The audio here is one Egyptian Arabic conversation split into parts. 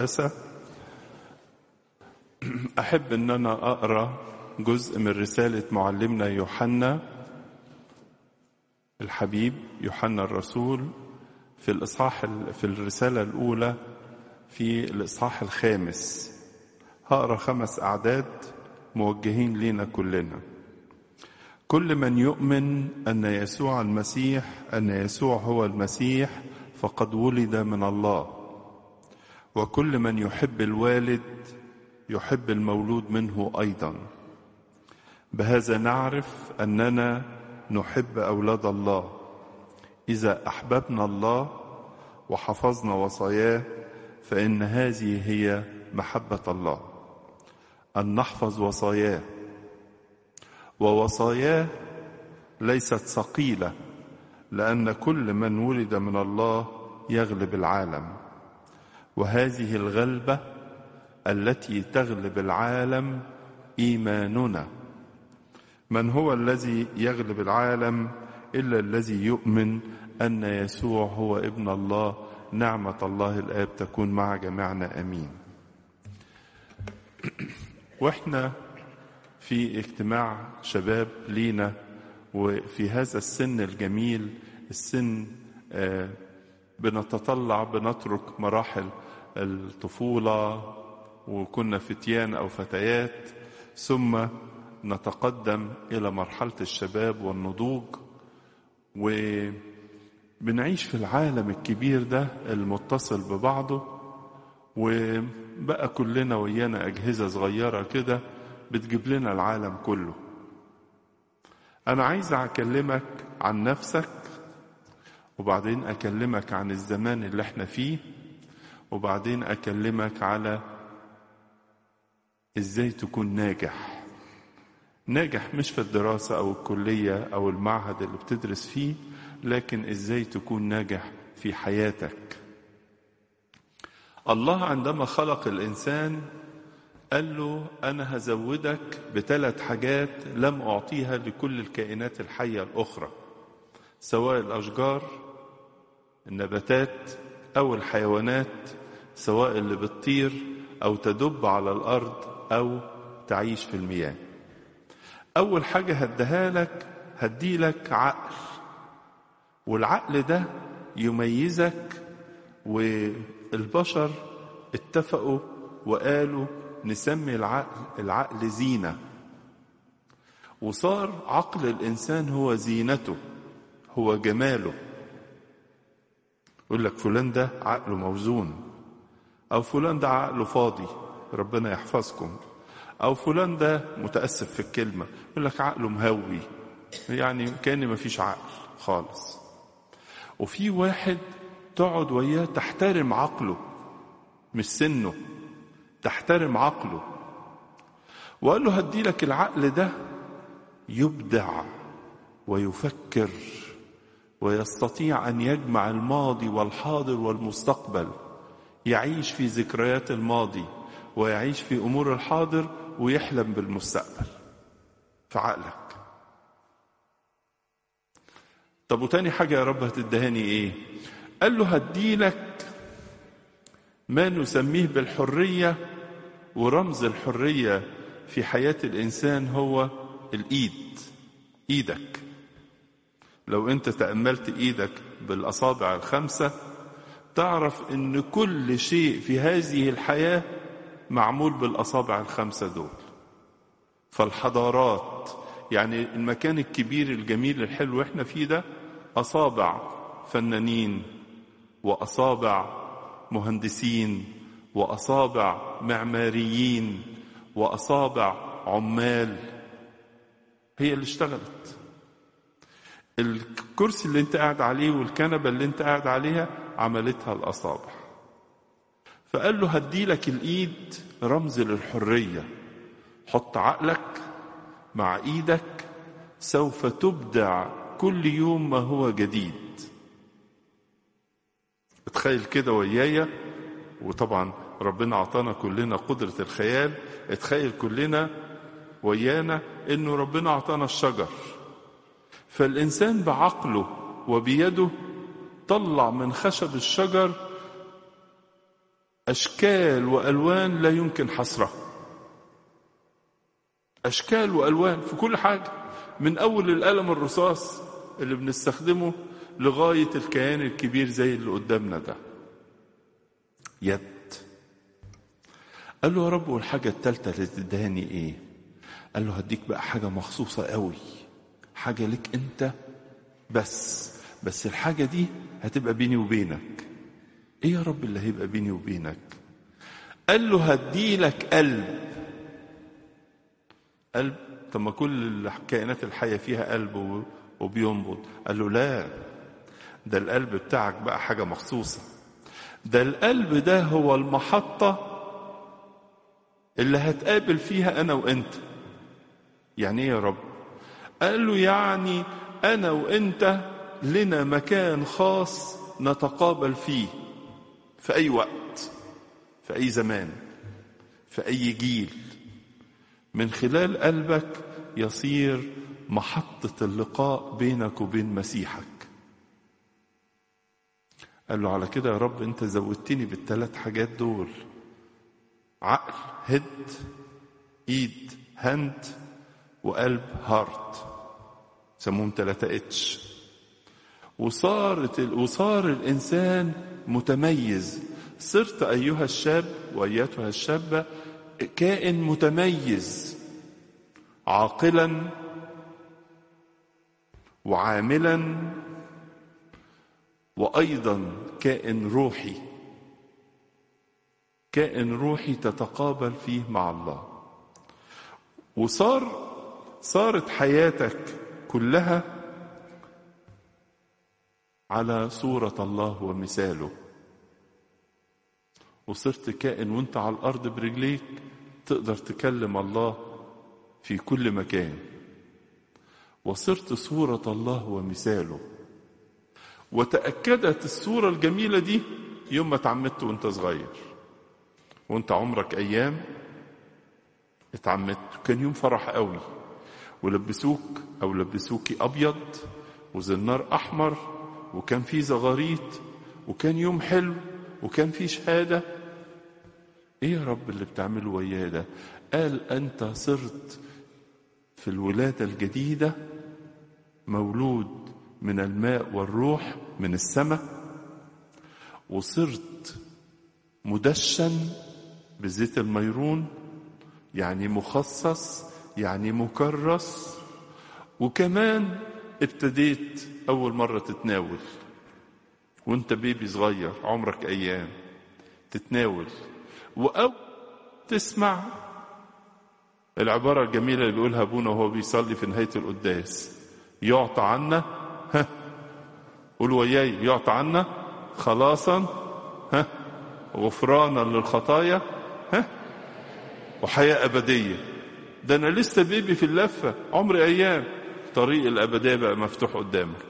أحب أن أنا أقرأ جزء من رسالة معلمنا يوحنا الحبيب يوحنا الرسول في الإصحاح في الرسالة الأولى في الإصحاح الخامس هقرأ خمس أعداد موجهين لنا كلنا كل من يؤمن أن يسوع المسيح أن يسوع هو المسيح فقد ولد من الله وكل من يحب الوالد يحب المولود منه أيضا بهذا نعرف أننا نحب أولاد الله إذا أحببنا الله وحفظنا وصاياه فإن هذه هي محبة الله أن نحفظ وصاياه ووصاياه ليست ثقيلة لأن كل من ولد من الله يغلب العالم وهذه الغلبة التي تغلب العالم إيماننا من هو الذي يغلب العالم إلا الذي يؤمن أن يسوع هو ابن الله نعمة الله الآب تكون مع جميعنا أمين وإحنا في اجتماع شباب لينا وفي هذا السن الجميل السن آه بنتطلع بنترك مراحل الطفولة وكنا فتيان أو فتيات ثم نتقدم إلى مرحلة الشباب والنضوج وبنعيش في العالم الكبير ده المتصل ببعضه وبقى كلنا ويانا أجهزة صغيرة كده بتجيب لنا العالم كله أنا عايز أكلمك عن نفسك وبعدين أكلمك عن الزمان اللي احنا فيه وبعدين أكلمك على إزاي تكون ناجح ناجح مش في الدراسة أو الكلية أو المعهد اللي بتدرس فيه لكن إزاي تكون ناجح في حياتك الله عندما خلق الإنسان قال له أنا هزودك بثلاث حاجات لم أعطيها لكل الكائنات الحية الأخرى سواء الأشجار النباتات أو الحيوانات سواء اللي بتطير أو تدب على الأرض أو تعيش في المياه أول حاجة هديها لك هديلك عقل والعقل ده يميزك والبشر اتفقوا وقالوا نسمي العقل العقل زينة وصار عقل الإنسان هو زينته هو جماله يقول لك فلان ده عقله موزون أو فلان ده عقله فاضي ربنا يحفظكم أو فلان ده متأسف في الكلمة يقول لك عقله مهوي يعني كأن ما فيش عقل خالص وفي واحد تقعد وياه تحترم عقله مش سنه تحترم عقله وقال له هدي لك العقل ده يبدع ويفكر ويستطيع ان يجمع الماضي والحاضر والمستقبل يعيش في ذكريات الماضي ويعيش في امور الحاضر ويحلم بالمستقبل في عقلك طب وتاني حاجه يا رب هتدهاني ايه قال له هديلك ما نسميه بالحريه ورمز الحريه في حياه الانسان هو الايد ايدك لو انت تاملت ايدك بالاصابع الخمسه تعرف ان كل شيء في هذه الحياه معمول بالاصابع الخمسه دول فالحضارات يعني المكان الكبير الجميل الحلو احنا فيه ده اصابع فنانين واصابع مهندسين واصابع معماريين واصابع عمال هي اللي اشتغلت الكرسي اللي انت قاعد عليه والكنبه اللي انت قاعد عليها عملتها الاصابع فقال له هديلك الايد رمز للحريه حط عقلك مع ايدك سوف تبدع كل يوم ما هو جديد اتخيل كده ويايا وطبعا ربنا اعطانا كلنا قدره الخيال اتخيل كلنا ويانا انه ربنا اعطانا الشجر فالانسان بعقله وبيده طلع من خشب الشجر أشكال وألوان لا يمكن حصرها أشكال وألوان في كل حاجة من أول القلم الرصاص اللي بنستخدمه لغاية الكيان الكبير زي اللي قدامنا ده يد قال له يا رب والحاجة التالتة اللي تدهني ايه قال له هديك بقى حاجة مخصوصة قوي حاجة لك انت بس بس الحاجة دي هتبقى بيني وبينك ايه يا رب اللي هيبقى بيني وبينك قال له هديلك قلب قلب طب ما كل الكائنات الحية فيها قلب وبينبض قال له لا ده القلب بتاعك بقى حاجة مخصوصة ده القلب ده هو المحطة اللي هتقابل فيها أنا وأنت يعني إيه يا رب قال له يعني أنا وأنت لنا مكان خاص نتقابل فيه في أي وقت في أي زمان في أي جيل من خلال قلبك يصير محطة اللقاء بينك وبين مسيحك قال له على كده يا رب انت زودتني بالثلاث حاجات دول عقل هد ايد هند وقلب هارت سموهم ثلاثة اتش وصارت وصار الانسان متميز صرت ايها الشاب وايتها الشابه كائن متميز عاقلا وعاملا وايضا كائن روحي كائن روحي تتقابل فيه مع الله وصار صارت حياتك كلها على صورة الله ومثاله وصرت كائن وانت على الأرض برجليك تقدر تكلم الله في كل مكان وصرت صورة الله ومثاله وتأكدت الصورة الجميلة دي يوم ما اتعمدت وانت صغير وانت عمرك أيام اتعمدت كان يوم فرح قوي ولبسوك أو لبسوكي أبيض وزنار أحمر وكان في زغاريت وكان يوم حلو وكان في شهادة ايه يا رب اللي بتعمله وياه ده قال انت صرت في الولادة الجديدة مولود من الماء والروح من السماء وصرت مدشن بزيت الميرون يعني مخصص يعني مكرس وكمان ابتديت أول مرة تتناول وانت بيبي صغير عمرك أيام تتناول وأول تسمع العبارة الجميلة اللي بيقولها أبونا وهو بيصلي في نهاية القداس يعطى عنا ها قول وياي يعطى عنا خلاصا ها غفرانا للخطايا ها وحياة أبدية ده أنا لسه بيبي في اللفة عمري أيام طريق الأبدية بقى مفتوح قدامك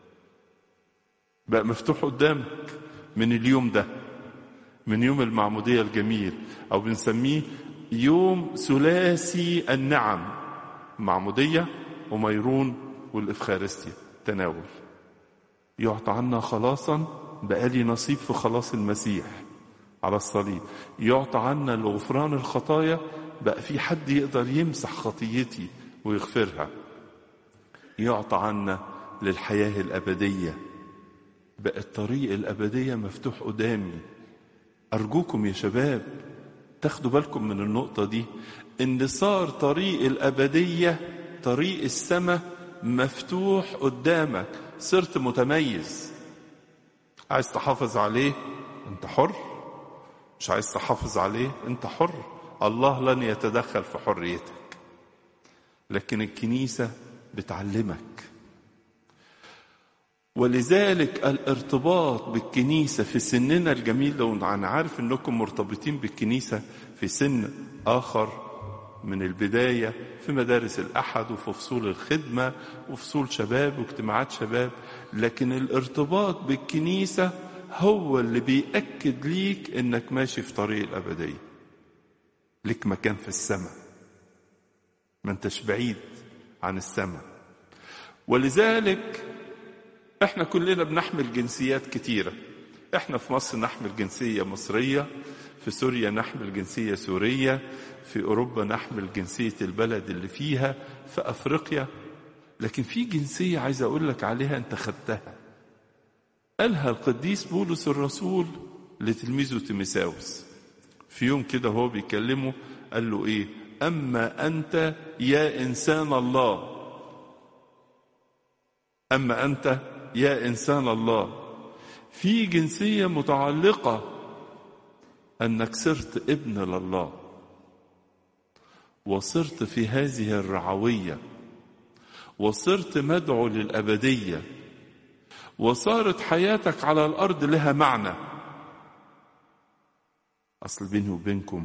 بقى مفتوح قدامك من اليوم ده من يوم المعمودية الجميل أو بنسميه يوم ثلاثي النعم معمودية وميرون والإفخارستيا تناول يعطى عنا خلاصا بقالي نصيب في خلاص المسيح على الصليب يعطى عنا لغفران الخطايا بقى في حد يقدر يمسح خطيتي ويغفرها يعطى عنا للحياة الأبدية بقى الطريق الأبدية مفتوح قدامي أرجوكم يا شباب تاخدوا بالكم من النقطة دي إن صار طريق الأبدية طريق السماء مفتوح قدامك صرت متميز عايز تحافظ عليه انت حر مش عايز تحافظ عليه انت حر الله لن يتدخل في حريتك لكن الكنيسة بتعلمك ولذلك الارتباط بالكنيسة في سننا الجميل لو أنا عارف أنكم مرتبطين بالكنيسة في سن آخر من البداية في مدارس الأحد وفي فصول الخدمة وفصول شباب واجتماعات شباب لكن الارتباط بالكنيسة هو اللي بيأكد ليك انك ماشي في طريق الأبدية لك مكان في السماء ما انتش بعيد عن السماء ولذلك احنا كلنا بنحمل جنسيات كتيرة احنا في مصر نحمل جنسية مصرية في سوريا نحمل جنسية سورية في أوروبا نحمل جنسية البلد اللي فيها في أفريقيا لكن في جنسية عايز أقول لك عليها أنت خدتها قالها القديس بولس الرسول لتلميذه تيميساوس في يوم كده هو بيكلمه قال له إيه أما أنت يا إنسان الله أما أنت يا إنسان الله في جنسية متعلقة أنك صرت ابن لله وصرت في هذه الرعوية وصرت مدعو للأبدية وصارت حياتك على الأرض لها معنى أصل بيني وبينكم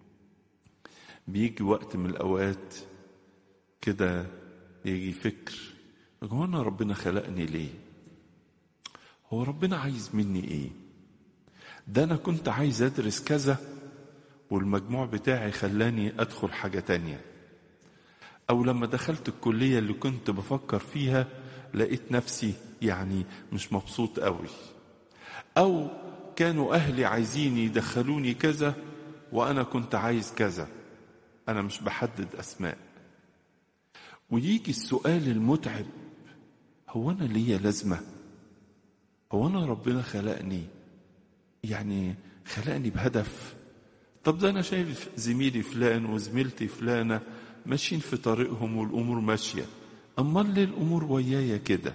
بيجي وقت من الأوقات كده يجي فكر هو أنا ربنا خلقني ليه هو ربنا عايز مني إيه ده أنا كنت عايز أدرس كذا والمجموع بتاعي خلاني أدخل حاجة تانية أو لما دخلت الكلية اللي كنت بفكر فيها لقيت نفسي يعني مش مبسوط قوي أو كانوا أهلي عايزين يدخلوني كذا وأنا كنت عايز كذا أنا مش بحدد أسماء ويجي السؤال المتعب هو أنا ليا لازمة هو أنا ربنا خلقني يعني خلقني بهدف طب ده أنا شايف زميلي فلان وزميلتي فلانة ماشيين في طريقهم والأمور ماشية أمال ليه الأمور ويايا كده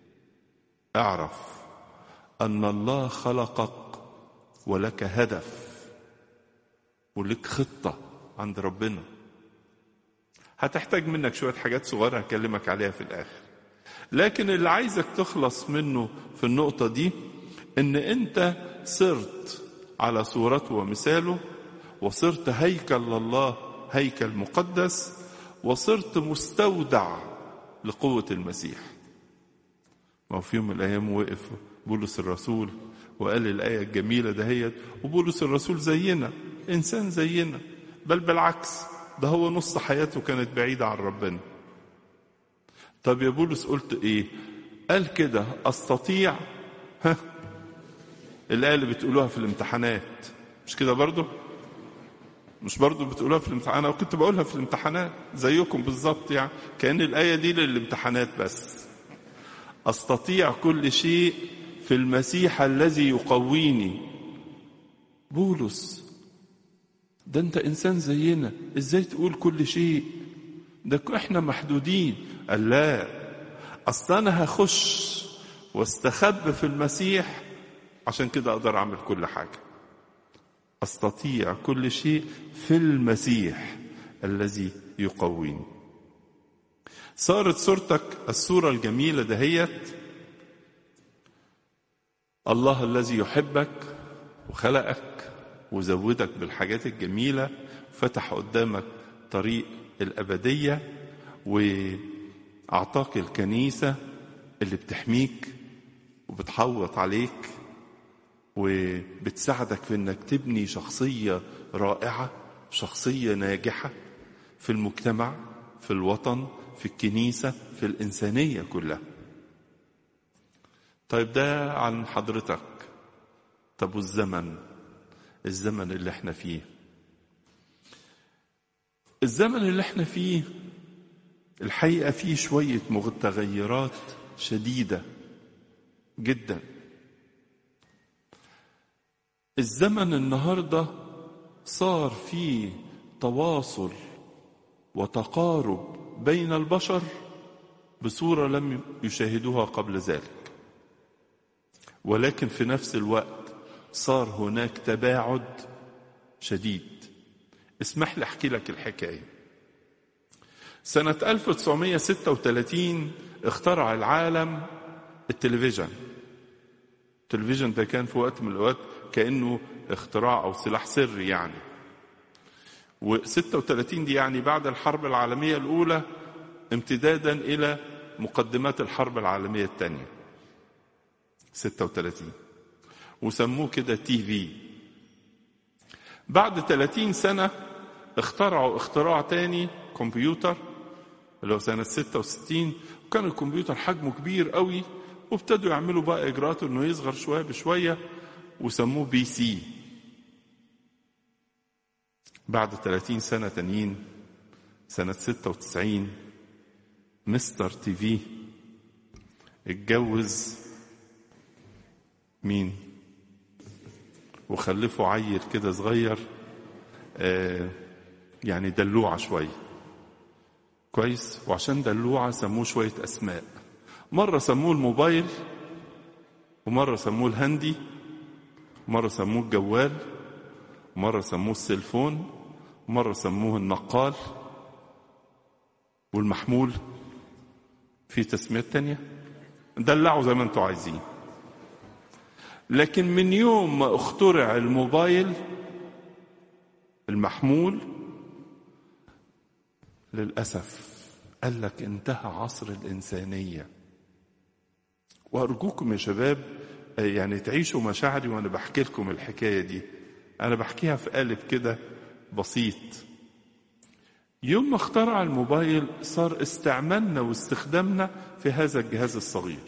اعرف أن الله خلقك ولك هدف ولك خطة عند ربنا هتحتاج منك شوية حاجات صغيرة هكلمك عليها في الآخر لكن اللي عايزك تخلص منه في النقطة دي ان انت صرت على صورته ومثاله وصرت هيكل لله هيكل مقدس وصرت مستودع لقوة المسيح ما هو في يوم من الأيام وقف بولس الرسول وقال الآية الجميلة دهيت وبولس الرسول زينا إنسان زينا بل بالعكس ده هو نص حياته كانت بعيدة عن ربنا طب يا بولس قلت إيه قال كده أستطيع ها الآية اللي بتقولوها في الامتحانات مش كده برضه مش برضه بتقولوها في الامتحانات أنا كنت بقولها في الامتحانات زيكم بالظبط يعني كأن الآية دي للامتحانات بس أستطيع كل شيء في المسيح الذي يقويني بولس ده أنت إنسان زينا إزاي تقول كل شيء ده إحنا محدودين قال لا أصل أنا هخش واستخب في المسيح عشان كده أقدر أعمل كل حاجة أستطيع كل شيء في المسيح الذي يقويني صارت صورتك الصورة الجميلة دهيت الله الذي يحبك وخلقك وزودك بالحاجات الجميلة فتح قدامك طريق الأبدية وأعطاك الكنيسة اللي بتحميك وبتحوط عليك وبتساعدك في انك تبني شخصية رائعة شخصية ناجحة في المجتمع في الوطن في الكنيسة في الإنسانية كلها طيب ده عن حضرتك طب والزمن الزمن اللي احنا فيه الزمن اللي احنا فيه الحقيقة فيه شوية متغيرات شديدة جدا الزمن النهاردة صار فيه تواصل وتقارب بين البشر بصورة لم يشاهدوها قبل ذلك ولكن في نفس الوقت صار هناك تباعد شديد اسمح لي احكي لك الحكايه سنة 1936 اخترع العالم التلفزيون التلفزيون ده كان في وقت من الأوقات كأنه اختراع أو سلاح سري يعني و36 دي يعني بعد الحرب العالمية الأولى امتدادا إلى مقدمات الحرب العالمية الثانية 36 وسموه كده تي في بعد 30 سنة اخترعوا اختراع تاني كمبيوتر اللي هو سنة 66 وكان الكمبيوتر حجمه كبير قوي وابتدوا يعملوا بقى اجراءات انه يصغر شويه بشويه وسموه بي سي بعد 30 سنة تانيين سنة 96 مستر تي في اتجوز مين وخلفوا عيل كده صغير آه يعني دلوعة شوية كويس وعشان دلوعة سموه شوية أسماء مرة سموه الموبايل ومرة سموه الهندي مرة سموه الجوال مرة سموه السيلفون مرة سموه النقال والمحمول في تسميات تانية دلعوا زي ما انتوا عايزين لكن من يوم ما اخترع الموبايل المحمول للأسف قال لك انتهى عصر الإنسانية وأرجوكم يا شباب يعني تعيشوا مشاعري وأنا بحكي لكم الحكاية دي أنا بحكيها في قالب كده بسيط يوم ما اخترع الموبايل صار استعمالنا واستخدامنا في هذا الجهاز الصغير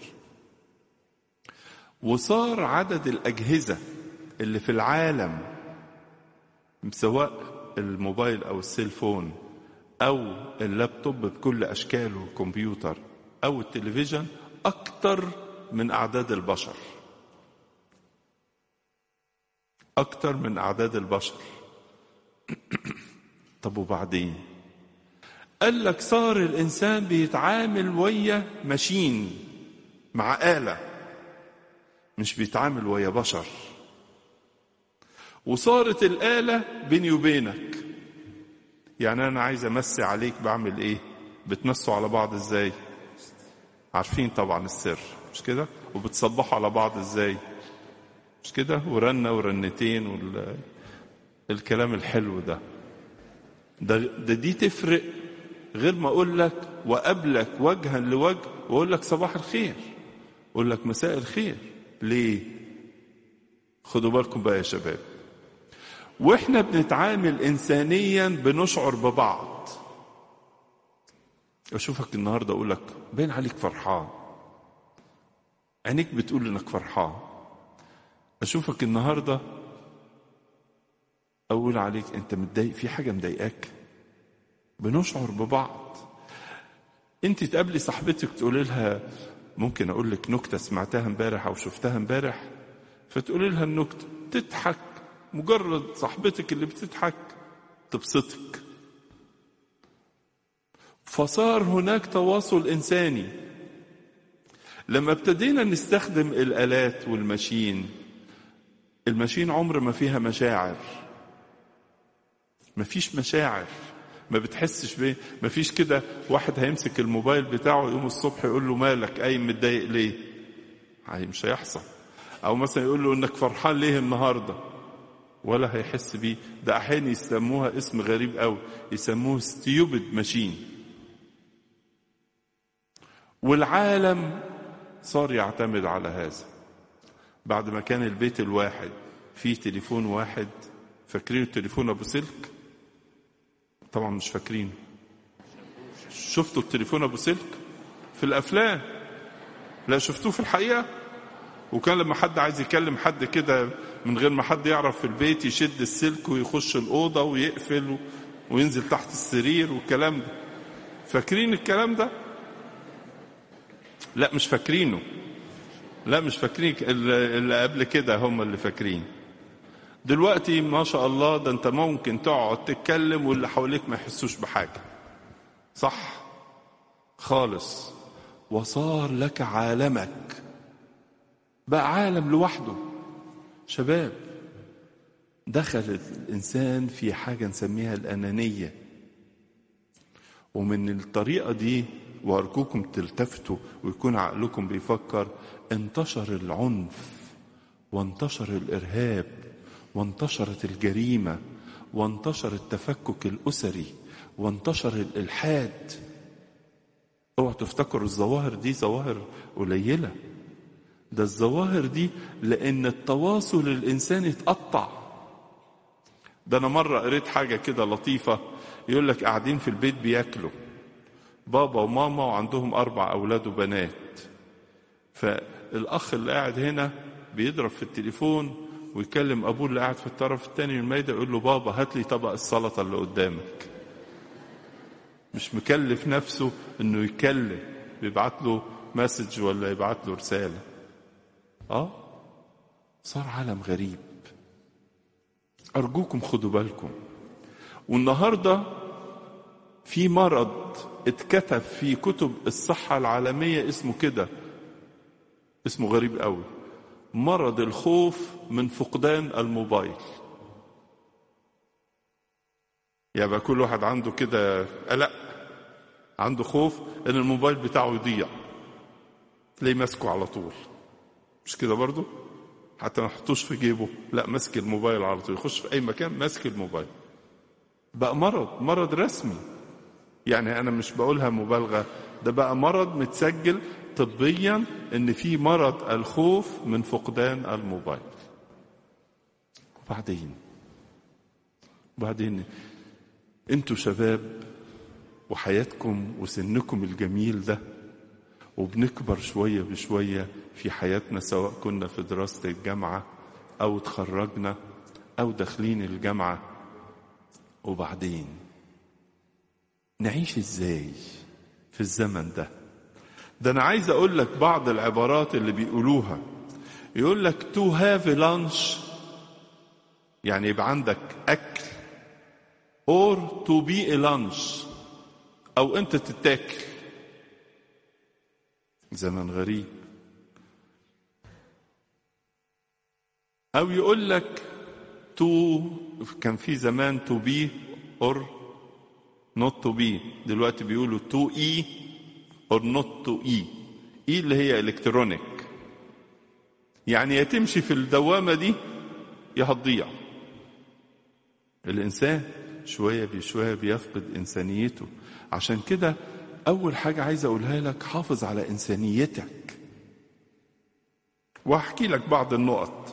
وصار عدد الأجهزة اللي في العالم سواء الموبايل أو السيلفون أو اللابتوب بكل أشكاله الكمبيوتر أو التلفزيون أكتر من أعداد البشر أكتر من أعداد البشر طب وبعدين قال لك صار الإنسان بيتعامل ويا ماشين مع آلة مش بيتعامل ويا بشر وصارت الآلة بيني وبينك يعني أنا عايز أمسي عليك بعمل إيه بتمسوا على بعض إزاي عارفين طبعا السر مش كده وبتصبحوا على بعض إزاي مش كده ورنة ورنتين وال... الكلام الحلو ده ده, ده دي تفرق غير ما اقول لك وقابلك وجها لوجه واقول لك صباح الخير اقول لك مساء الخير ليه خدوا بالكم بقى يا شباب واحنا بنتعامل انسانيا بنشعر ببعض اشوفك النهارده اقول لك باين عليك فرحان عينيك بتقول انك فرحان اشوفك النهارده اقول عليك انت متضايق في حاجه مضايقاك بنشعر ببعض انت تقابلي صاحبتك تقولي لها ممكن اقول لك نكته سمعتها امبارح او شفتها امبارح فتقولي لها النكته تضحك مجرد صاحبتك اللي بتضحك تبسطك فصار هناك تواصل انساني لما ابتدينا نستخدم الالات والماشين الماشين عمر ما فيها مشاعر ما فيش مشاعر ما بتحسش بيه ما فيش كده واحد هيمسك الموبايل بتاعه يقوم الصبح يقول له مالك قايم متضايق ليه هي مش هيحصل او مثلا يقول له انك فرحان ليه النهارده ولا هيحس بيه ده احيانا يسموها اسم غريب قوي يسموه ستيوبد ماشين والعالم صار يعتمد على هذا بعد ما كان البيت الواحد فيه تليفون واحد فاكرين التليفون ابو سلك طبعا مش فاكرين شفتوا التليفون ابو سلك في الافلام لا شفتوه في الحقيقه وكان لما حد عايز يكلم حد كده من غير ما حد يعرف في البيت يشد السلك ويخش الاوضه ويقفل وينزل تحت السرير والكلام ده فاكرين الكلام ده لا مش فاكرينه لا مش فاكرين اللي قبل كده هم اللي فاكرين دلوقتي ما شاء الله ده انت ممكن تقعد تتكلم واللي حواليك ما يحسوش بحاجة صح خالص وصار لك عالمك بقى عالم لوحده شباب دخل الإنسان في حاجة نسميها الأنانية ومن الطريقة دي وأرجوكم تلتفتوا ويكون عقلكم بيفكر انتشر العنف وانتشر الإرهاب وانتشرت الجريمة وانتشر التفكك الأسري وانتشر الإلحاد اوعوا تفتكروا الظواهر دي ظواهر قليلة ده الظواهر دي لأن التواصل الإنساني اتقطع ده أنا مرة قريت حاجة كده لطيفة يقول لك قاعدين في البيت بياكلوا بابا وماما وعندهم أربع أولاد وبنات فالأخ اللي قاعد هنا بيضرب في التليفون ويكلم ابوه اللي قاعد في الطرف الثاني من المايده يقول له بابا هات لي طبق السلطه اللي قدامك مش مكلف نفسه انه يتكلم بيبعت له مسج ولا يبعت له رساله اه صار عالم غريب ارجوكم خدوا بالكم والنهارده في مرض اتكتب في كتب الصحه العالميه اسمه كده اسمه غريب قوي مرض الخوف من فقدان الموبايل يبقى كل واحد عنده كده قلق عنده خوف ان الموبايل بتاعه يضيع تلاقيه ماسكه على طول مش كده برضو حتى ما يحطوش في جيبه لا ماسك الموبايل على طول يخش في اي مكان ماسك الموبايل بقى مرض مرض رسمي يعني انا مش بقولها مبالغه ده بقى مرض متسجل طبيا ان في مرض الخوف من فقدان الموبايل وبعدين وبعدين انتوا شباب وحياتكم وسنكم الجميل ده وبنكبر شوية بشوية في حياتنا سواء كنا في دراسة الجامعة أو تخرجنا أو داخلين الجامعة وبعدين نعيش ازاي في الزمن ده ده أنا عايز أقول لك بعض العبارات اللي بيقولوها يقول لك to have a lunch يعني يبقى عندك أكل or to be a lunch أو أنت تتاكل زمن غريب أو يقول لك تو كان في زمان تو بي اور نوت تو بي دلوقتي بيقولوا تو اي اور نوت تو اي اي اللي هي الكترونيك يعني يا تمشي في الدوامة دي يا هتضيع الإنسان شوية بشوية بيفقد إنسانيته عشان كده أول حاجة عايز أقولها لك حافظ على إنسانيتك وأحكي لك بعض النقط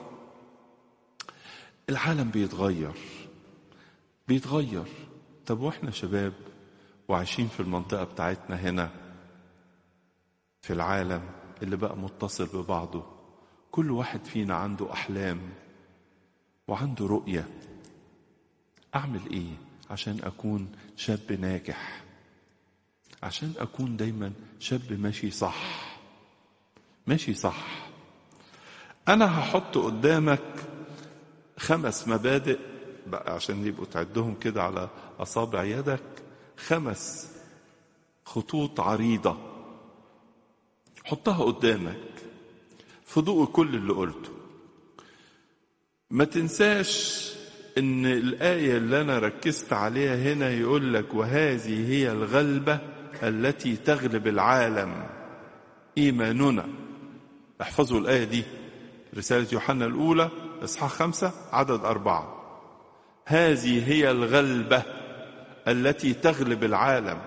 العالم بيتغير بيتغير طب وإحنا شباب وعايشين في المنطقة بتاعتنا هنا في العالم اللي بقى متصل ببعضه كل واحد فينا عنده أحلام وعنده رؤية أعمل إيه عشان أكون شاب ناجح عشان أكون دايما شاب ماشي صح ماشي صح أنا هحط قدامك خمس مبادئ بقى عشان يبقوا تعدهم كده على أصابع يدك خمس خطوط عريضة حطها قدامك في ضوء كل اللي قلته ما تنساش ان الآية اللي أنا ركزت عليها هنا يقول لك وهذه هي الغلبة التي تغلب العالم إيماننا احفظوا الآية دي رسالة يوحنا الأولى إصحاح خمسة عدد أربعة هذه هي الغلبة التي تغلب العالم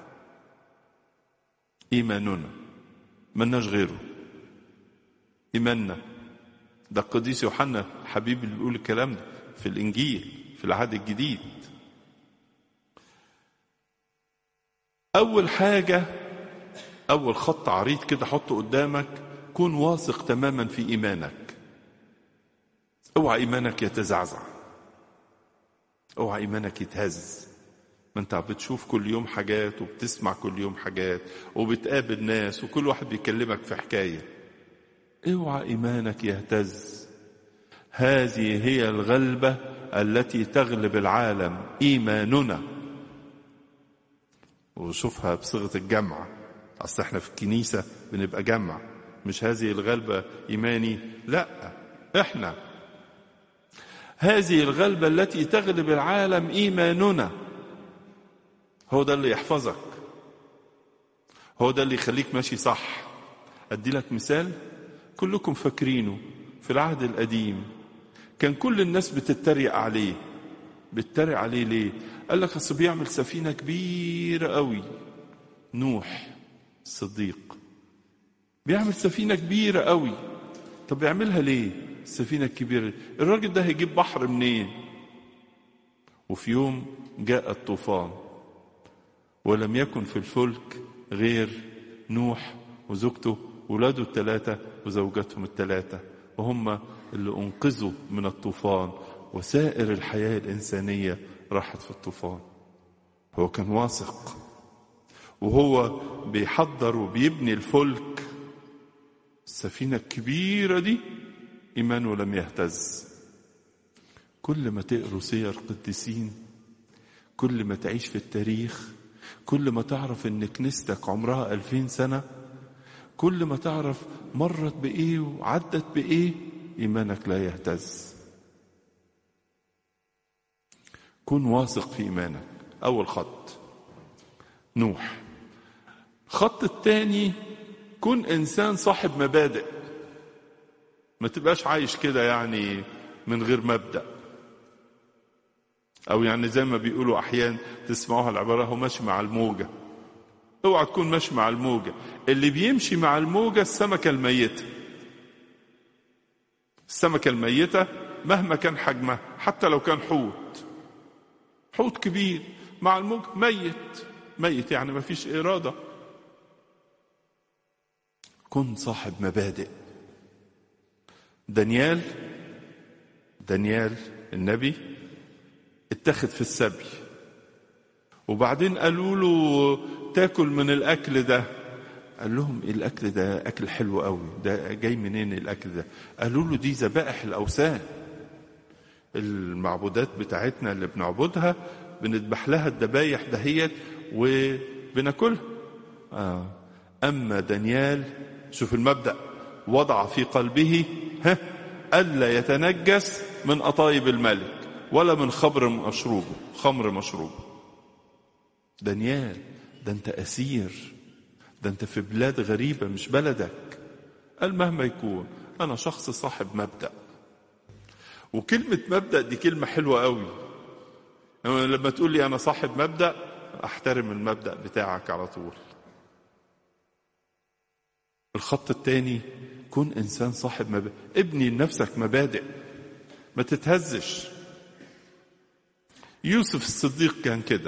إيماننا ملناش غيره إيماننا ده القديس يوحنا حبيبي اللي بيقول الكلام ده في الإنجيل في العهد الجديد أول حاجة أول خط عريض كده حطه قدامك كن واثق تماما في إيمانك اوعى إيمانك يتزعزع اوعى إيمانك يتهز ما انت بتشوف كل يوم حاجات وبتسمع كل يوم حاجات وبتقابل ناس وكل واحد بيكلمك في حكاية اوعى إيمانك يهتز هذه هي الغلبة التي تغلب العالم إيماننا وشوفها بصيغة الجمع أصل احنا في الكنيسة بنبقى جمع مش هذه الغلبة إيماني لا احنا هذه الغلبة التي تغلب العالم إيماننا هو ده اللي يحفظك هو ده اللي يخليك ماشي صح أدي لك مثال كلكم فاكرينه في العهد القديم كان كل الناس بتتريق عليه بتتريق عليه ليه قال لك اصل بيعمل سفينه كبيره قوي نوح الصديق بيعمل سفينه كبيره قوي طب بيعملها ليه السفينه الكبيره الراجل ده هيجيب بحر منين وفي يوم جاء الطوفان ولم يكن في الفلك غير نوح وزوجته ولاده الثلاثه وزوجاتهم الثلاثه وهم اللي أنقذوا من الطوفان وسائر الحياة الإنسانية راحت في الطوفان هو كان واثق وهو بيحضر وبيبني الفلك السفينة الكبيرة دي إيمانه لم يهتز كل ما تقروا سير قديسين كل ما تعيش في التاريخ كل ما تعرف ان كنيستك عمرها ألفين سنة كل ما تعرف مرت بإيه وعدت بإيه إيمانك لا يهتز كن واثق في إيمانك أول خط نوح الخط الثاني كن إنسان صاحب مبادئ ما تبقاش عايش كده يعني من غير مبدأ أو يعني زي ما بيقولوا أحيان تسمعوها العبارة هو ماشي مع الموجة اوعى تكون ماشي مع الموجة اللي بيمشي مع الموجة السمكة الميتة السمكة الميتة مهما كان حجمها حتى لو كان حوت حوت كبير مع الموج ميت ميت يعني ما فيش إرادة كن صاحب مبادئ دانيال دانيال النبي اتخذ في السبي وبعدين قالوا له تاكل من الاكل ده قال لهم إيه الاكل ده اكل حلو قوي ده جاي منين الاكل ده قالوا له دي ذبائح الاوثان المعبودات بتاعتنا اللي بنعبدها بنذبح لها الذبايح دهيت وبناكلها آه. اما دانيال شوف المبدا وضع في قلبه ها الا يتنجس من قطايب الملك ولا من خمر مشروبه خمر مشروبه دانيال ده انت اسير ده انت في بلاد غريبة مش بلدك قال مهما يكون انا شخص صاحب مبدأ وكلمة مبدأ دي كلمة حلوة قوي لما تقول لي انا صاحب مبدأ احترم المبدأ بتاعك على طول الخط الثاني كن انسان صاحب مبادئ ابني لنفسك مبادئ ما تتهزش يوسف الصديق كان كده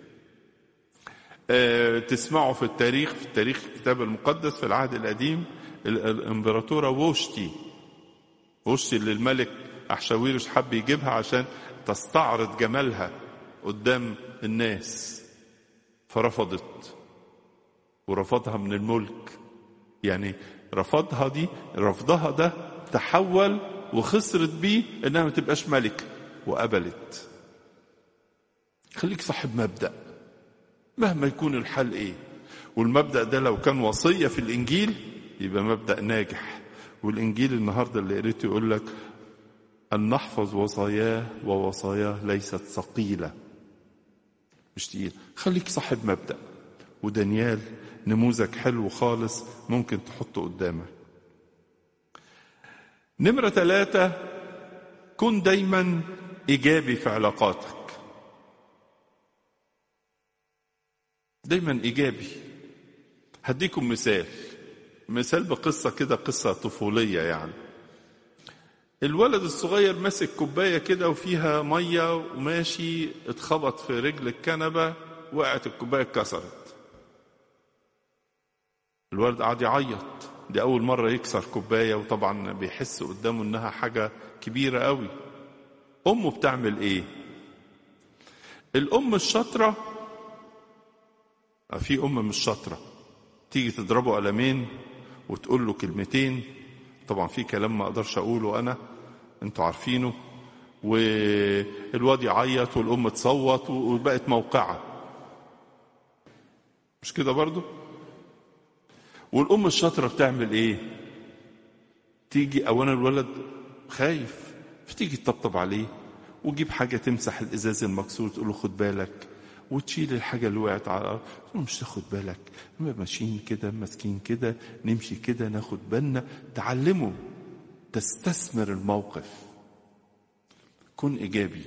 أه تسمعوا في التاريخ في التاريخ الكتاب المقدس في العهد القديم الامبراطوره ووشتي ووشتي اللي الملك احشاويرش حب يجيبها عشان تستعرض جمالها قدام الناس فرفضت ورفضها من الملك يعني رفضها دي رفضها ده تحول وخسرت بيه انها ما تبقاش ملكه وقبلت خليك صاحب مبدأ مهما يكون الحال ايه والمبدأ ده لو كان وصية في الإنجيل يبقى مبدأ ناجح والإنجيل النهاردة اللي قريته يقول لك أن نحفظ وصاياه ووصاياه ليست ثقيلة مش تقيل خليك صاحب مبدأ ودانيال نموذج حلو خالص ممكن تحطه قدامك نمرة ثلاثة كن دايما إيجابي في علاقاتك دايما ايجابي هديكم مثال مثال بقصه كده قصه طفوليه يعني الولد الصغير ماسك كوبايه كده وفيها ميه وماشي اتخبط في رجل الكنبه وقعت الكوبايه اتكسرت الولد قعد يعيط دي اول مره يكسر كوبايه وطبعا بيحس قدامه انها حاجه كبيره قوي امه بتعمل ايه الام الشاطره في أم مش شاطرة تيجي تضربه قلمين وتقول له كلمتين طبعا في كلام ما أقدرش أقوله أنا أنتوا عارفينه والواد يعيط والأم تصوت وبقت موقعة مش كده برضو والأم الشاطرة بتعمل إيه تيجي أولا الولد خايف فتيجي تطبطب عليه وتجيب حاجة تمسح الإزاز المكسور تقول له خد بالك وتشيل الحاجة اللي وقعت على الأرض مش تاخد بالك نبقى ماشيين كده ماسكين كده نمشي كده ناخد بالنا تعلمه تستثمر الموقف كن إيجابي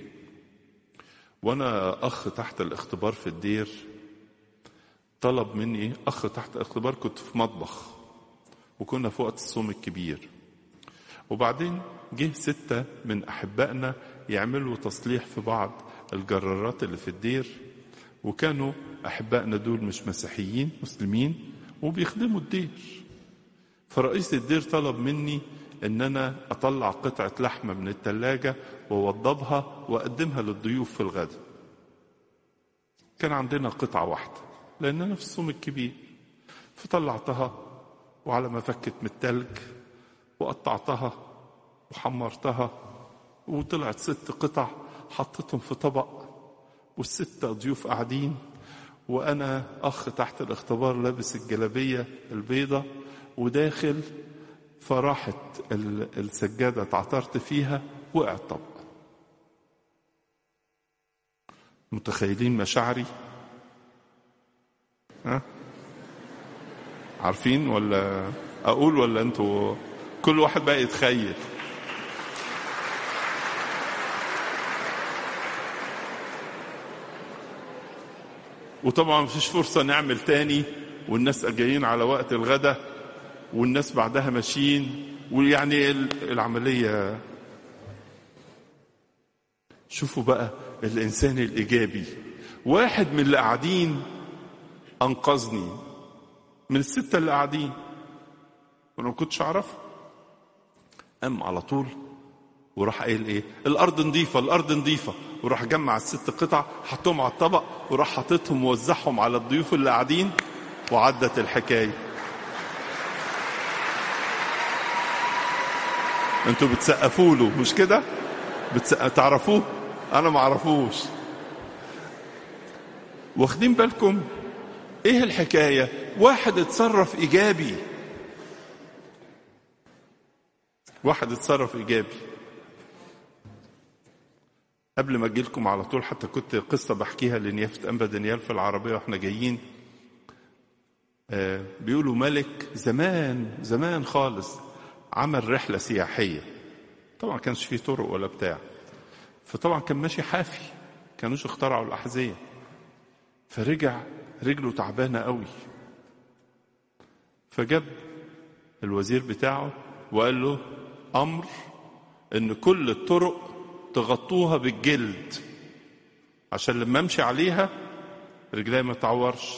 وأنا أخ تحت الاختبار في الدير طلب مني أخ تحت الاختبار كنت في مطبخ وكنا في وقت الصوم الكبير وبعدين جه ستة من أحبائنا يعملوا تصليح في بعض الجرارات اللي في الدير وكانوا أحبائنا دول مش مسيحيين مسلمين وبيخدموا الدير فرئيس الدير طلب مني ان انا اطلع قطعة لحمة من التلاجة ووضبها واقدمها للضيوف في الغداء كان عندنا قطعة واحدة لاننا في الصوم الكبير فطلعتها وعلى ما فكت من التلج وقطعتها وحمرتها وطلعت ست قطع حطيتهم في طبق والستة ضيوف قاعدين وأنا أخ تحت الاختبار لابس الجلابية البيضة وداخل فراحت السجادة تعثرت فيها وقع الطبق متخيلين مشاعري ها عارفين ولا أقول ولا أنتوا كل واحد بقى يتخيل وطبعا مفيش فرصة نعمل تاني والناس جايين على وقت الغدا والناس بعدها ماشيين ويعني العملية شوفوا بقى الإنسان الإيجابي واحد من اللي قاعدين أنقذني من الستة اللي قاعدين وأنا ما كنتش أعرفه قام على طول وراح قايل ايه الارض نظيفه الارض نظيفه وراح جمع الست قطع حطهم على الطبق وراح حاططهم ووزعهم على الضيوف اللي قاعدين وعدت الحكايه انتوا بتسقفوا له مش كده بتسقف تعرفوه انا ما اعرفوش واخدين بالكم ايه الحكايه واحد اتصرف ايجابي واحد اتصرف ايجابي قبل ما اجي لكم على طول حتى كنت قصه بحكيها لنيافه انبا دانيال في العربيه واحنا جايين آه بيقولوا ملك زمان زمان خالص عمل رحله سياحيه طبعا كانش فيه طرق ولا بتاع فطبعا كان ماشي حافي كانوش اخترعوا الاحذيه فرجع رجله تعبانه قوي فجاب الوزير بتاعه وقال له امر ان كل الطرق تغطوها بالجلد عشان لما امشي عليها رجلي ما تعورش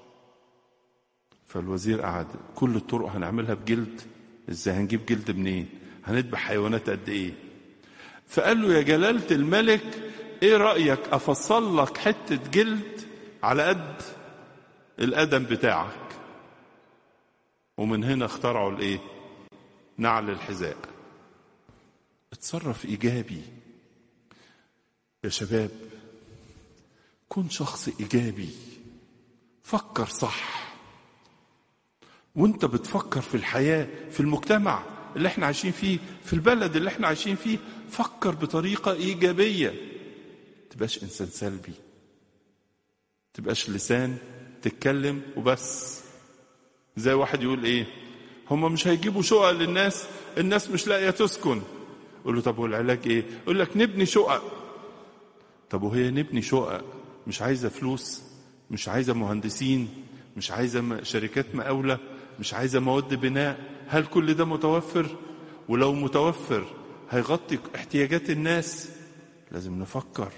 فالوزير قعد كل الطرق هنعملها بجلد ازاي هنجيب جلد منين هنذبح حيوانات قد ايه فقال له يا جلالة الملك ايه رأيك افصل لك حتة جلد على قد القدم بتاعك ومن هنا اخترعوا الايه نعل الحذاء اتصرف ايجابي يا شباب كن شخص ايجابي فكر صح وانت بتفكر في الحياه في المجتمع اللي احنا عايشين فيه في البلد اللي احنا عايشين فيه فكر بطريقه ايجابيه تبقاش انسان سلبي تبقاش لسان تتكلم وبس زي واحد يقول ايه هم مش هيجيبوا شقق للناس الناس مش لاقيه تسكن يقول له طب والعلاج ايه يقول لك نبني شقق طب وهي نبني شقق مش عايزه فلوس مش عايزه مهندسين مش عايزه شركات مقاوله مش عايزه مواد بناء هل كل ده متوفر ولو متوفر هيغطي احتياجات الناس لازم نفكر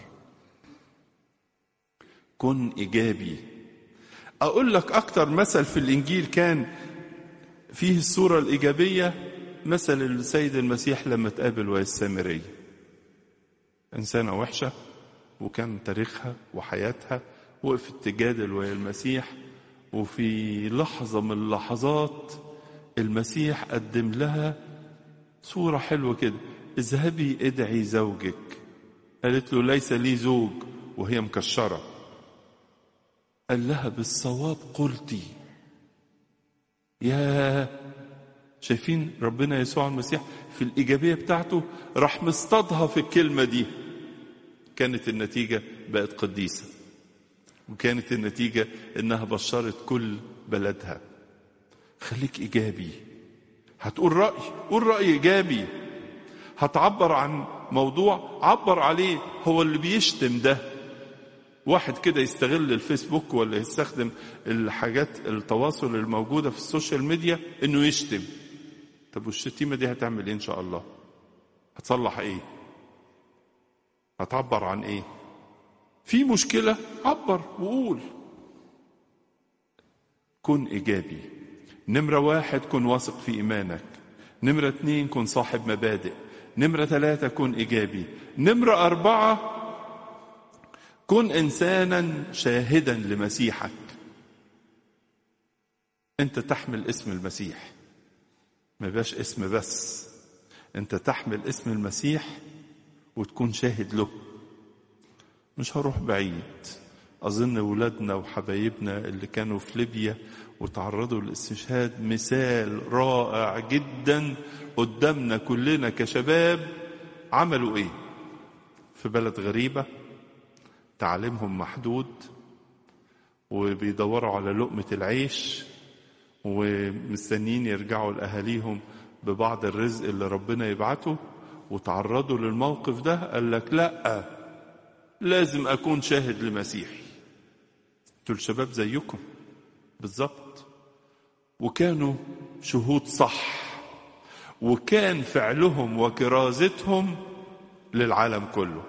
كن ايجابي اقول لك اكتر مثل في الانجيل كان فيه الصوره الايجابيه مثل السيد المسيح لما تقابل وهي السامريه انسانه وحشه وكان تاريخها وحياتها وقفت تجادل وهي المسيح وفي لحظة من اللحظات المسيح قدم لها صورة حلوة كده اذهبي ادعي زوجك قالت له ليس لي زوج وهي مكشرة قال لها بالصواب قلتي يا شايفين ربنا يسوع المسيح في الإيجابية بتاعته راح مصطادها في الكلمة دي كانت النتيجة بقت قديسة وكانت النتيجة إنها بشرت كل بلدها خليك إيجابي هتقول رأي قول رأي إيجابي هتعبر عن موضوع عبر عليه هو اللي بيشتم ده واحد كده يستغل الفيسبوك ولا يستخدم الحاجات التواصل الموجودة في السوشيال ميديا انه يشتم طب والشتيمة دي هتعمل ايه ان شاء الله هتصلح ايه هتعبر عن ايه في مشكلة عبر وقول كن إيجابي نمرة واحد كن واثق في إيمانك نمرة اتنين كن صاحب مبادئ نمرة ثلاثة كن إيجابي نمرة أربعة كن إنسانا شاهدا لمسيحك أنت تحمل اسم المسيح ما يبقاش اسم بس أنت تحمل اسم المسيح وتكون شاهد له مش هروح بعيد أظن ولادنا وحبايبنا اللي كانوا في ليبيا وتعرضوا للاستشهاد مثال رائع جدا قدامنا كلنا كشباب عملوا ايه في بلد غريبة تعليمهم محدود وبيدوروا على لقمة العيش ومستنيين يرجعوا لأهاليهم ببعض الرزق اللي ربنا يبعته وتعرضوا للموقف ده قال لك لا لازم أكون شاهد لمسيحي دول شباب زيكم بالظبط وكانوا شهود صح وكان فعلهم وكرازتهم للعالم كله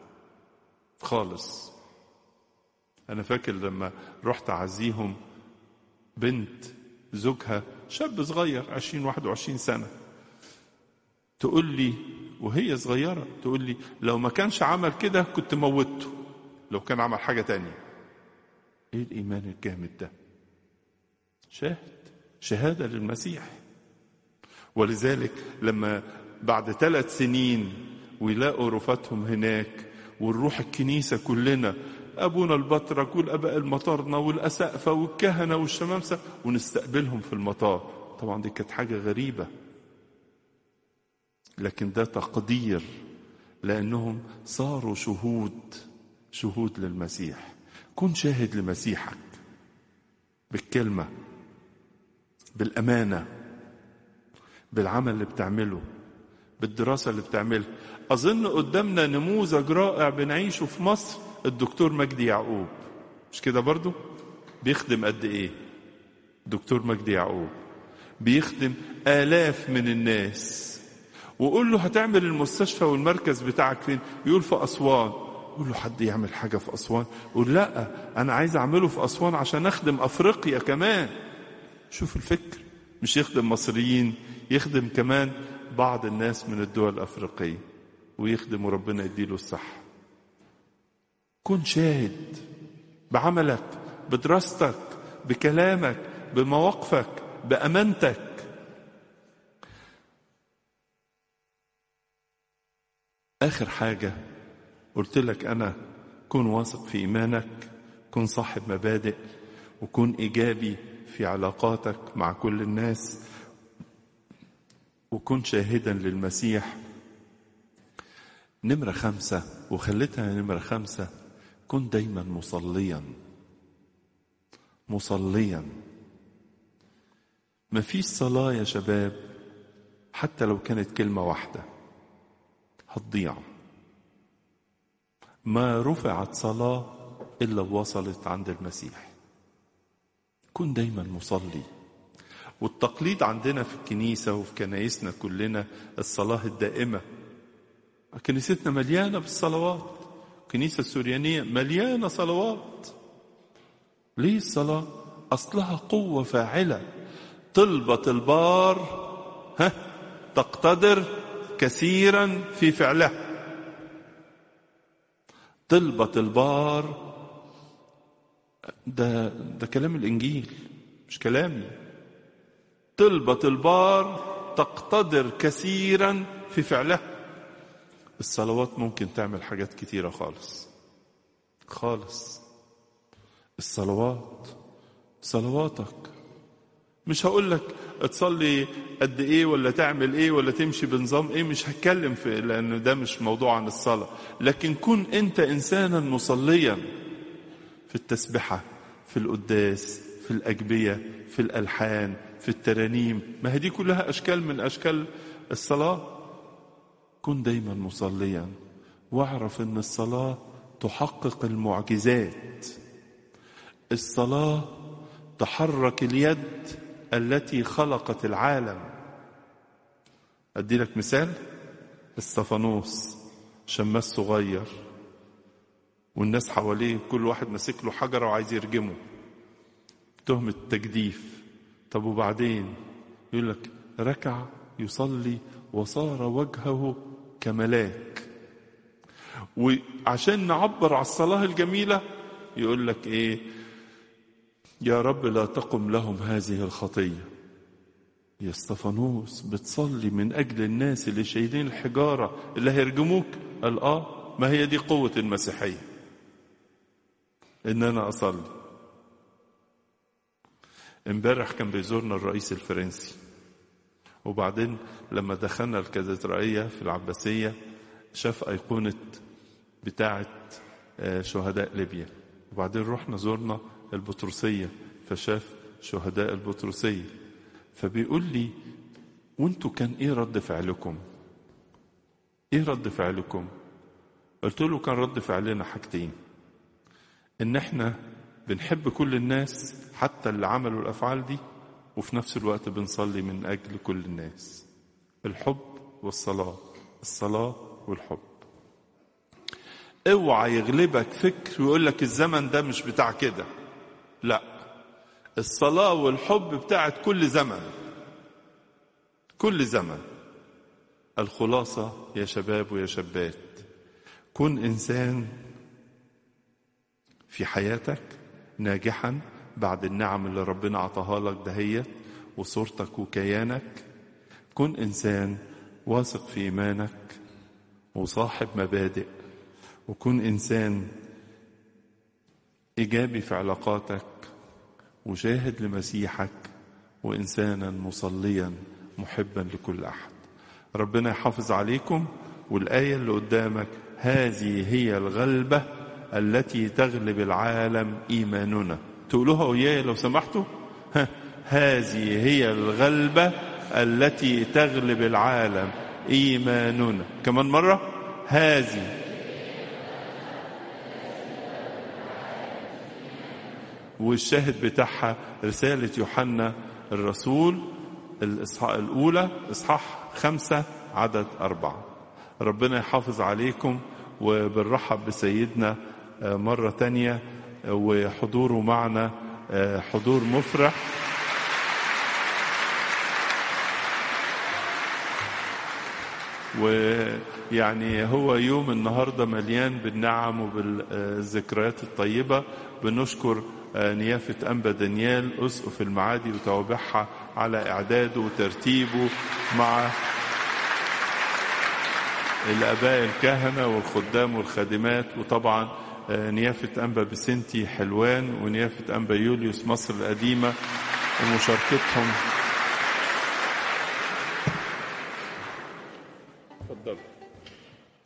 خالص انا فاكر لما رحت اعزيهم بنت زوجها شاب صغير عشرين واحد وعشرين سنة تقول لي وهي صغيرة تقول لي لو ما كانش عمل كده كنت موته لو كان عمل حاجة تانية ايه الايمان الجامد ده شاهد شهادة للمسيح ولذلك لما بعد ثلاث سنين ويلاقوا رفاتهم هناك ونروح الكنيسة كلنا أبونا البطرك والأباء المطارنة والأسقفة والكهنة والشمامسة ونستقبلهم في المطار طبعا دي كانت حاجة غريبة لكن ده تقدير لأنهم صاروا شهود شهود للمسيح كن شاهد لمسيحك بالكلمة بالأمانة بالعمل اللي بتعمله بالدراسة اللي بتعملها أظن قدامنا نموذج رائع بنعيشه في مصر الدكتور مجدي يعقوب مش كده برضو بيخدم قد إيه دكتور مجدي يعقوب بيخدم آلاف من الناس وقول له هتعمل المستشفى والمركز بتاعك فين يقول في أسوان يقول له حد يعمل حاجة في أسوان يقول لا أنا عايز أعمله في أسوان عشان أخدم أفريقيا كمان شوف الفكر مش يخدم مصريين يخدم كمان بعض الناس من الدول الأفريقية ويخدم وربنا يديله الصحة كن شاهد بعملك بدراستك بكلامك بمواقفك بأمانتك آخر حاجة قلت لك أنا كن واثق في إيمانك كن صاحب مبادئ وكن إيجابي في علاقاتك مع كل الناس وكن شاهدا للمسيح نمرة خمسة وخليتها نمرة خمسة كن دايما مصليا مصليا مفيش صلاة يا شباب حتى لو كانت كلمة واحدة هتضيع ما رفعت صلاة إلا وصلت عند المسيح كن دايما مصلي والتقليد عندنا في الكنيسة وفي كنايسنا كلنا الصلاة الدائمة كنيستنا مليانة بالصلوات الكنيسة السوريانية مليانة صلوات ليه الصلاة أصلها قوة فاعلة طلبة البار ها تقتدر كثيرا في فعلها طلبة البار ده ده كلام الإنجيل مش كلامي طلبة البار تقتدر كثيرا في فعلها الصلوات ممكن تعمل حاجات كتيرة خالص خالص الصلوات صلواتك مش هقول لك تصلي قد ايه ولا تعمل ايه ولا تمشي بنظام ايه مش هتكلم في لان ده مش موضوع عن الصلاة لكن كن انت انسانا مصليا في التسبحة في القداس في الأجبية في الألحان في الترانيم ما هي دي كلها أشكال من أشكال الصلاة كن دايما مصليا واعرف ان الصلاة تحقق المعجزات الصلاة تحرك اليد التي خلقت العالم أدي لك مثال الصفانوس شماس صغير والناس حواليه كل واحد ماسك له حجرة وعايز يرجمه تهمة تجديف طب وبعدين يقول لك ركع يصلي وصار وجهه كملاك وعشان نعبر على الصلاة الجميلة يقول لك ايه يا رب لا تقم لهم هذه الخطية يا استفانوس بتصلي من أجل الناس اللي شايلين الحجارة اللي هيرجموك قال آه ما هي دي قوة المسيحية إن أنا أصلي امبارح كان بيزورنا الرئيس الفرنسي وبعدين لما دخلنا الكاتدرائية في العباسية شاف أيقونة بتاعة شهداء ليبيا وبعدين رحنا زورنا البطرسية فشاف شهداء البطرسية فبيقول لي وانتوا كان ايه رد فعلكم ايه رد فعلكم قلت له كان رد فعلنا حاجتين ان احنا بنحب كل الناس حتى اللي عملوا الافعال دي وفي نفس الوقت بنصلي من اجل كل الناس الحب والصلاه الصلاه والحب اوعى يغلبك فكر ويقول لك الزمن ده مش بتاع كده لا الصلاه والحب بتاعت كل زمن كل زمن الخلاصه يا شباب ويا شابات كن انسان في حياتك ناجحا بعد النعم اللي ربنا عطاها لك دهيت وصورتك وكيانك كن انسان واثق في ايمانك وصاحب مبادئ وكن انسان ايجابي في علاقاتك وشاهد لمسيحك وانسانا مصليا محبا لكل احد ربنا يحافظ عليكم والايه اللي قدامك هذه هي الغلبه التي تغلب العالم ايماننا تقولوها وياي لو سمحتوا هذه هي الغلبه التي تغلب العالم ايماننا كمان مره هذه والشاهد بتاعها رسالة يوحنا الرسول الإصحاح الأولى إصحاح خمسة عدد أربعة ربنا يحافظ عليكم وبنرحب بسيدنا مرة تانية وحضوره معنا حضور مفرح ويعني هو يوم النهارده مليان بالنعم وبالذكريات الطيبه بنشكر نيافة أنبا دانيال أسقف المعادي وتوابعها على إعداده وترتيبه مع الآباء الكهنة والخدام والخادمات وطبعا نيافة أنبا بسنتي حلوان ونيافة أنبا يوليوس مصر القديمة ومشاركتهم